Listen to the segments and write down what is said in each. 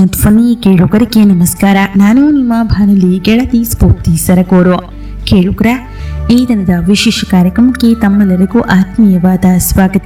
ಧ್ವನಿ ಕೇಳುಗರಿಗೆ ನಮಸ್ಕಾರ ನಾನು ನಿಮ್ಮ ಬಾನುಲಿ ಗೆಳತಿ ಸ್ಫೂರ್ತಿ ಸರಗೂರು ಕೇಳುಗರ ಈ ದಿನದ ವಿಶೇಷ ಕಾರ್ಯಕ್ರಮಕ್ಕೆ ತಮ್ಮೆಲ್ಲರಿಗೂ ಆತ್ಮೀಯವಾದ ಸ್ವಾಗತ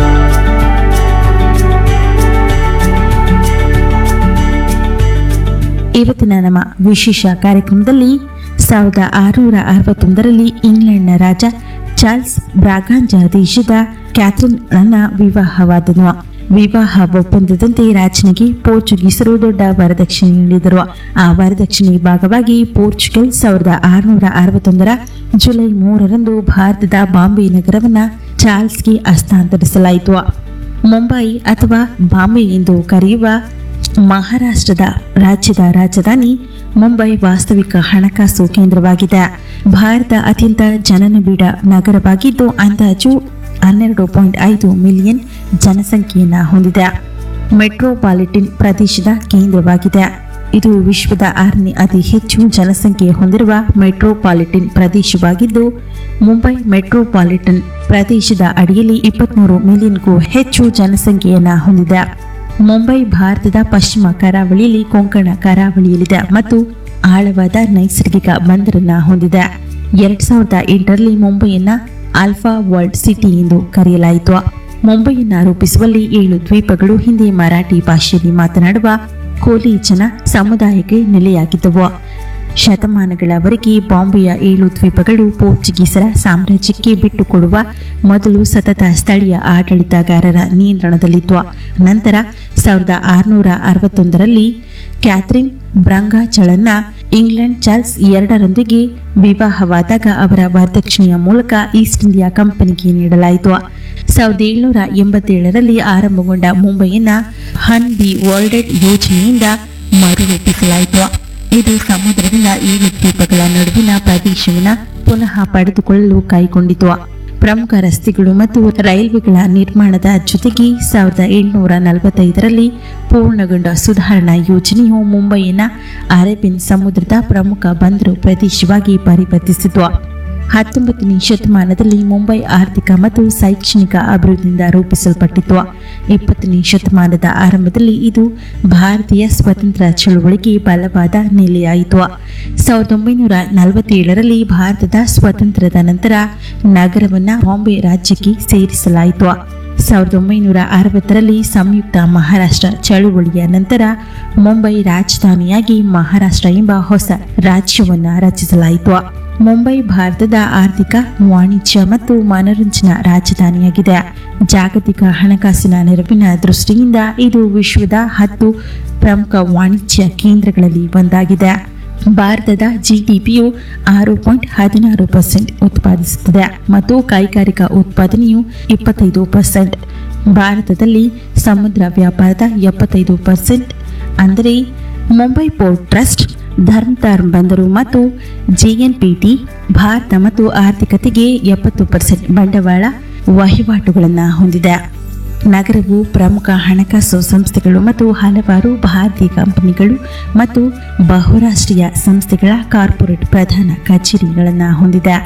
ಇವತ್ತಿನ ನಮ್ಮ ವಿಶೇಷ ಕಾರ್ಯಕ್ರಮದಲ್ಲಿ ಸಾವಿರದ ಆರುನೂರ ಅರವತ್ತೊಂದರಲ್ಲಿ ಇಂಗ್ಲೆಂಡ್ನ ರಾಜ ಚಾರ್ಲ್ಸ್ ಬ್ರಾಗಾಂಜ ದೇಶದ ಕ್ಯಾಥರಿನ್ ನನ್ನ ವಿವಾಹವಾದನು ವಿವಾಹ ಒಪ್ಪಂದದಂತೆ ರಾಜನಿಗೆ ಪೋರ್ಚುಗೀಸರು ದೊಡ್ಡ ವರದಕ್ಷಿಣೆ ನೀಡಿದರು ಆ ವರದಕ್ಷಿಣೆ ಭಾಗವಾಗಿ ಪೋರ್ಚುಗಲ್ ಸಾವಿರದ ಆರುನೂರ ಅರವತ್ತೊಂದರ ಜುಲೈ ಮೂರರಂದು ಭಾರತದ ಬಾಂಬೆ ನಗರವನ್ನ ಚಾರ್ಲ್ಸ್ಗೆ ಹಸ್ತಾಂತರಿಸಲಾಯಿತು ಮುಂಬೈ ಅಥವಾ ಬಾಂಬೆ ಎಂದು ಕರೆಯುವ ಮಹಾರಾಷ್ಟ್ರದ ರಾಜ್ಯದ ರಾಜಧಾನಿ ಮುಂಬೈ ವಾಸ್ತವಿಕ ಹಣಕಾಸು ಕೇಂದ್ರವಾಗಿದೆ ಭಾರತ ಅತ್ಯಂತ ಜನನಿಬಿಡ ನಗರವಾಗಿದ್ದು ಅಂದಾಜು ಹನ್ನೆರಡು ಪಾಯಿಂಟ್ ಐದು ಮಿಲಿಯನ್ ಜನಸಂಖ್ಯೆಯನ್ನು ಹೊಂದಿದೆ ಮೆಟ್ರೋಪಾಲಿಟನ್ ಪ್ರದೇಶದ ಕೇಂದ್ರವಾಗಿದೆ ಇದು ವಿಶ್ವದ ಆರನೇ ಅತಿ ಹೆಚ್ಚು ಜನಸಂಖ್ಯೆ ಹೊಂದಿರುವ ಮೆಟ್ರೋಪಾಲಿಟನ್ ಪ್ರದೇಶವಾಗಿದ್ದು ಮುಂಬೈ ಮೆಟ್ರೋಪಾಲಿಟನ್ ಪ್ರದೇಶದ ಅಡಿಯಲ್ಲಿ ಇಪ್ಪತ್ಮೂರು ಮಿಲಿಯನ್ಗೂ ಹೆಚ್ಚು ಜನಸಂಖ್ಯೆಯನ್ನು ಹೊಂದಿದೆ ಮುಂಬೈ ಭಾರತದ ಪಶ್ಚಿಮ ಕರಾವಳಿಯಲ್ಲಿ ಕೊಂಕಣ ಕರಾವಳಿಯಲ್ಲಿದೆ ಮತ್ತು ಆಳವಾದ ನೈಸರ್ಗಿಕ ಬಂದರನ್ನ ಹೊಂದಿದೆ ಎರಡ್ ಸಾವಿರದ ಎಂಟರಲ್ಲಿ ಮುಂಬೈಯನ್ನ ಆಲ್ಫಾ ವರ್ಲ್ಡ್ ಸಿಟಿ ಎಂದು ಕರೆಯಲಾಯಿತು ಮುಂಬೈಯನ್ನ ರೂಪಿಸುವಲ್ಲಿ ಏಳು ದ್ವೀಪಗಳು ಹಿಂದೆ ಮರಾಠಿ ಭಾಷೆಯಲ್ಲಿ ಮಾತನಾಡುವ ಕೋಲಿ ಜನ ಸಮುದಾಯಕ್ಕೆ ನೆಲೆಯಾಗಿದ್ದವು ಶತಮಾನಗಳವರೆಗೆ ಬಾಂಬೆಯ ಏಳು ದ್ವೀಪಗಳು ಪೋರ್ಚುಗೀಸರ ಸಾಮ್ರಾಜ್ಯಕ್ಕೆ ಬಿಟ್ಟುಕೊಡುವ ಮೊದಲು ಸತತ ಸ್ಥಳೀಯ ಆಡಳಿತಗಾರರ ನಿಯಂತ್ರಣದಲ್ಲಿತ್ತು ನಂತರ ಸಾವಿರದ ಆರುನೂರ ಅರವತ್ತೊಂದರಲ್ಲಿ ಕ್ಯಾಥರಿನ್ ಬ್ರಂಗಾಚಳನ್ನ ಇಂಗ್ಲೆಂಡ್ ಚಾರ್ಲ್ಸ್ ಎರಡರೊಂದಿಗೆ ವಿವಾಹವಾದಾಗ ಅವರ ವರದಕ್ಷಿಣೆಯ ಮೂಲಕ ಈಸ್ಟ್ ಇಂಡಿಯಾ ಕಂಪನಿಗೆ ನೀಡಲಾಯಿತು ಸಾವಿರದ ಏಳುನೂರ ಎಂಬತ್ತೇಳರಲ್ಲಿ ಆರಂಭಗೊಂಡ ಮುಂಬೈಯನ್ನ ಹನ್ ದಿ ವರ್ಲ್ಡೆಡ್ ಯೋಜನೆಯಿಂದ ಮರುರೂಪಿಸಲಾಯಿತು ಇದು ಸಮುದ್ರದಿಂದ ಏಳು ದ್ವೀಪಗಳ ನಡುವಿನ ಪ್ರದೇಶವನ್ನು ಪುನಃ ಪಡೆದುಕೊಳ್ಳಲು ಕೈಗೊಂಡಿತು ಪ್ರಮುಖ ರಸ್ತೆಗಳು ಮತ್ತು ರೈಲ್ವೆಗಳ ನಿರ್ಮಾಣದ ಜೊತೆಗೆ ಸಾವಿರದ ಏಳುನೂರ ನಲವತ್ತೈದರಲ್ಲಿ ಪೂರ್ಣಗೊಂಡ ಸುಧಾರಣಾ ಯೋಜನೆಯು ಮುಂಬೈಯನ್ನ ಅರೇಬಿಯನ್ ಸಮುದ್ರದ ಪ್ರಮುಖ ಬಂದರು ಪ್ರದೇಶವಾಗಿ ಪರಿವರ್ತಿಸಿತು ಹತ್ತೊಂಬತ್ತನೇ ಶತಮಾನದಲ್ಲಿ ಮುಂಬೈ ಆರ್ಥಿಕ ಮತ್ತು ಶೈಕ್ಷಣಿಕ ಅಭಿವೃದ್ಧಿಯಿಂದ ರೂಪಿಸಲ್ಪಟ್ಟಿತು ಇಪ್ಪತ್ತನೇ ಶತಮಾನದ ಆರಂಭದಲ್ಲಿ ಇದು ಭಾರತೀಯ ಸ್ವತಂತ್ರ ಚಳುವಳಿಗೆ ಬಲವಾದ ನೆಲೆಯಾಯಿತು ಸಾವಿರದ ಒಂಬೈನೂರ ನಲವತ್ತೇಳರಲ್ಲಿ ಭಾರತದ ಸ್ವಾತಂತ್ರ್ಯದ ನಂತರ ನಗರವನ್ನು ಬಾಂಬೆ ರಾಜ್ಯಕ್ಕೆ ಸೇರಿಸಲಾಯಿತು ಸಾವಿರದ ಒಂಬೈನೂರ ಅರವತ್ತರಲ್ಲಿ ಸಂಯುಕ್ತ ಮಹಾರಾಷ್ಟ್ರ ಚಳುವಳಿಯ ನಂತರ ಮುಂಬೈ ರಾಜಧಾನಿಯಾಗಿ ಮಹಾರಾಷ್ಟ್ರ ಎಂಬ ಹೊಸ ರಾಜ್ಯವನ್ನು ರಚಿಸಲಾಯಿತು ಮುಂಬೈ ಭಾರತದ ಆರ್ಥಿಕ ವಾಣಿಜ್ಯ ಮತ್ತು ಮನೋರಂಜನಾ ರಾಜಧಾನಿಯಾಗಿದೆ ಜಾಗತಿಕ ಹಣಕಾಸಿನ ನೆರವಿನ ದೃಷ್ಟಿಯಿಂದ ಇದು ವಿಶ್ವದ ಹತ್ತು ಪ್ರಮುಖ ವಾಣಿಜ್ಯ ಕೇಂದ್ರಗಳಲ್ಲಿ ಒಂದಾಗಿದೆ ಭಾರತದ ಜಿಡಿಪಿಯು ಆರು ಪಾಯಿಂಟ್ ಹದಿನಾರು ಪರ್ಸೆಂಟ್ ಉತ್ಪಾದಿಸುತ್ತದೆ ಮತ್ತು ಕೈಗಾರಿಕಾ ಉತ್ಪಾದನೆಯು ಇಪ್ಪತ್ತೈದು ಪರ್ಸೆಂಟ್ ಭಾರತದಲ್ಲಿ ಸಮುದ್ರ ವ್ಯಾಪಾರದ ಎಪ್ಪತ್ತೈದು ಪರ್ಸೆಂಟ್ ಅಂದರೆ ಮುಂಬೈ ಪೋರ್ಟ್ ಟ್ರಸ್ಟ್ ಧರ್ಮತಾರ್ ಬಂದರು ಮತ್ತು ಜೆಎನ್ಪಿಟಿ ಭಾರತ ಮತ್ತು ಆರ್ಥಿಕತೆಗೆ ಎಪ್ಪತ್ತು ಪರ್ಸೆಂಟ್ ಬಂಡವಾಳ ವಹಿವಾಟುಗಳನ್ನು ಹೊಂದಿದೆ ನಗರವು ಪ್ರಮುಖ ಹಣಕಾಸು ಸಂಸ್ಥೆಗಳು ಮತ್ತು ಹಲವಾರು ಭಾರತೀಯ ಕಂಪನಿಗಳು ಮತ್ತು ಬಹುರಾಷ್ಟ್ರೀಯ ಸಂಸ್ಥೆಗಳ ಕಾರ್ಪೊರೇಟ್ ಪ್ರಧಾನ ಕಚೇರಿಗಳನ್ನು ಹೊಂದಿದೆ